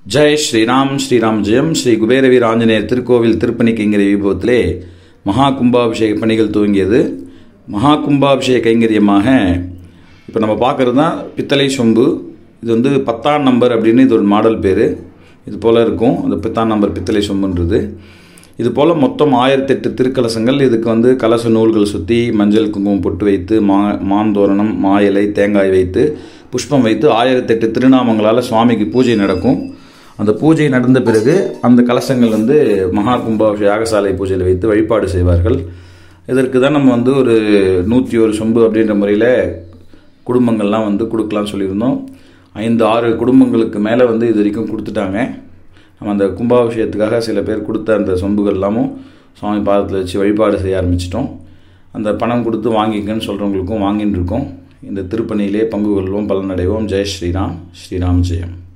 ஜெய் ஸ்ரீராம் ஸ்ரீராம் ஜெயம் ஸ்ரீ குபேரவீர் ஆஞ்சநேயர் திருக்கோவில் திருப்பணிக்கைங்கரி வைபவத்திலே மகா கும்பாபிஷேக பணிகள் துவங்கியது மகா கும்பாபிஷேக கைங்கரியமாக இப்போ நம்ம பார்க்குறது தான் பித்தளை சொம்பு இது வந்து பத்தாம் நம்பர் அப்படின்னு இது ஒரு மாடல் பேர் இது போல் இருக்கும் அந்த பத்தாம் நம்பர் பித்தளை சொம்புன்றது இது போல் மொத்தம் ஆயிரத்தெட்டு திருக்கலசங்கள் இதுக்கு வந்து கலச நூல்கள் சுற்றி மஞ்சள் குங்குமம் பொட்டு வைத்து மா மாந்தோரணம் மா இலை தேங்காய் வைத்து புஷ்பம் வைத்து ஆயிரத்தெட்டு திருநாமங்களால் சுவாமிக்கு பூஜை நடக்கும் அந்த பூஜை நடந்த பிறகு அந்த கலசங்கள் வந்து மகா கும்பாபிஷேக யாகசாலை பூஜையில் வைத்து வழிபாடு செய்வார்கள் இதற்கு தான் நம்ம வந்து ஒரு நூற்றி ஒரு சொம்பு அப்படின்ற முறையில் குடும்பங்கள்லாம் வந்து கொடுக்கலாம்னு சொல்லியிருந்தோம் ஐந்து ஆறு குடும்பங்களுக்கு மேலே வந்து இது வரைக்கும் கொடுத்துட்டாங்க நம்ம அந்த கும்பாபிஷேகத்துக்காக சில பேர் கொடுத்த அந்த சொம்புகள் எல்லாமும் சுவாமி பாதத்தில் வச்சு வழிபாடு செய்ய ஆரம்பிச்சிட்டோம் அந்த பணம் கொடுத்து வாங்கிக்கன்னு சொல்கிறவங்களுக்கும் வாங்கின்னு இருக்கோம் இந்த திருப்பணியிலே பங்கு கொள்வோம் பலனடைவோம் ஜெய் ஸ்ரீராம் ஸ்ரீராம் ஜெயம்